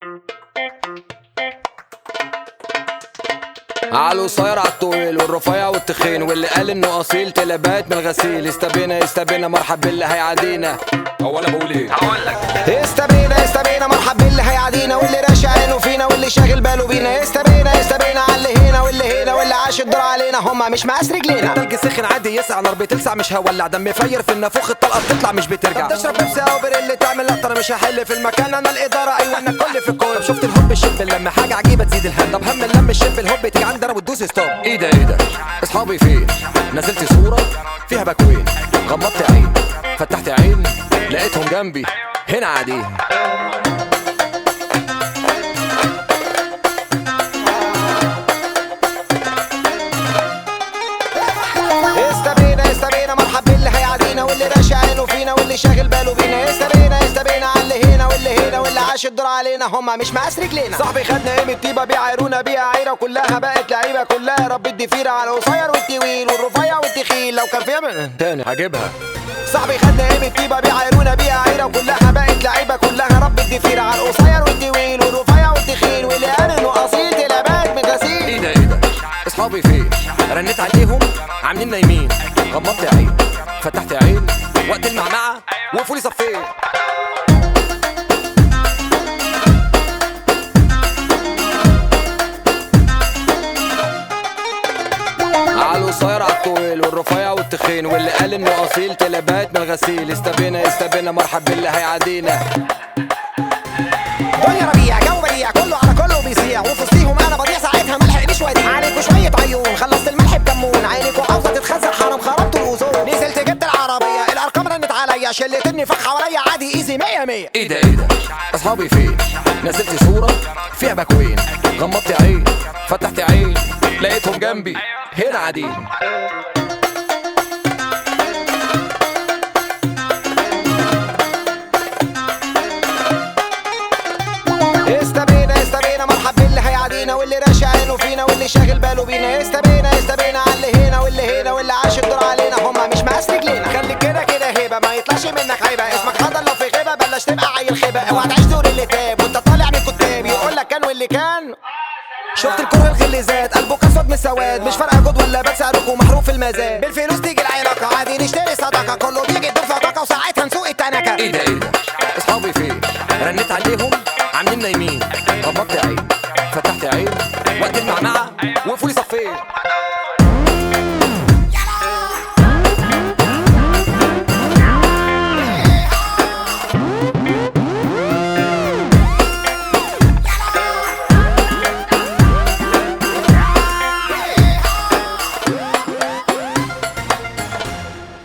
على القصير على الطويل والرفيع والتخين واللي قال انه اصيل تلبات من الغسيل استبينا استبينا مرحب باللي هيعادينا هو انا بقول ايه هقول لك استبينا استبينا مرحب باللي هيعادينا واللي راشع عينه فينا واللي شاغل باله بينا استبينا استبينا على اللي هنا واللي هنا واللي عاش الدور علينا هما مش مقاس رجلينا التلج سخن عادي يسع نار بتلسع مش هولع دم فير في النافوخ الطلقه بتطلع مش بترجع طب تشرب بيبسي او بريل تعمل لقطه انا مش هحل في المكان انا الاداره ايوه انا الكل في الكون طب شفت الهوب الشب لما حاجه عجيبه تزيد الهم طب هم اللم الشب الهوب تيجي عندنا وتدوس ستوب ايه ده ايه ده اصحابي فين نزلت صوره فيها باكوين غمضت عين فتحت عين لقيتهم جنبي هنا قاعدين استبينا استبينا مرحب باللي هيعادينا واللي راشع عينه فينا واللي شاغل باله بينا استبينا استبينا على اللي هنا واللي هنا واللي عاش الدور علينا هما مش مقاس رجلينا صاحبي خدنا ايه من الطيبه بيعايرونا بيها عيره كلها بقت لعيبه كلها رب الضفيره على القصير والطويل والرفيع والتخين لو كان فيها من... تاني هجيبها صاحبي خدنا ايه من الطيبه بيعايرونا بيها عيره كلها بقت لعيبه كلها رب الضفيره على القصير والطويل والرفيع والتخين واللي قال انه اصيل تلبات من غسيل ايه ده ايه ده اصحابي فين رنيت عليهم عاملين نايمين غمضت عين فتحت عين وقت المعمعه وقفولي صفين على القصير على الطويل والرفيع والتخين واللي قال انه اصيل تلبات من الغسيل استبينا استبينا مرحب باللي هيعادينا دنيا ربيع جو بديع كله على كله بيصيع وفي وسطيهم انا بضيع ساعتها ملحق مش وديع عليكوا شويه عيون خلصت الملح بكمون عينيكوا عاوزه تتخزن حرام خربت الاوزون نزلت جبت العربيه الارقام رنت عليا شلتني فخ حواليا عادي ايزي 100 100 ايه ده ايه ده اصحابي فين نزلت صوره فيها باكوين غمضت عين فتحت عين لقيتهم جنبي هنا قاعدين استبينا استبينا مرحب باللي هيعادينا واللي راشع عينه فينا واللي شاغل باله بينا استبينا استبينا على اللي هنا واللي هنا واللي عاش الدور علينا هما مش مقاس رجلينا خليك كده كده هيبه ما يطلعش منك عيبه اسمك حضر لو في غيبه بلاش تبقى عيل خيبه اوعى تعيش دور اللي تاب وانت طالع من الكتاب يقول لك كان واللي كان شفت الكره الغليزات قلبه اسود من سواد مش فارقه جود ولا بات سعركم محروق في المزاد بالفلوس تيجي العلاقه عادي نشتري صدقه كله بيجي يدور صدقه وساعتها نسوق التنكه ايه ده ايه ده اصحابي فين رنيت عليهم عاملين نايمين غمضت عين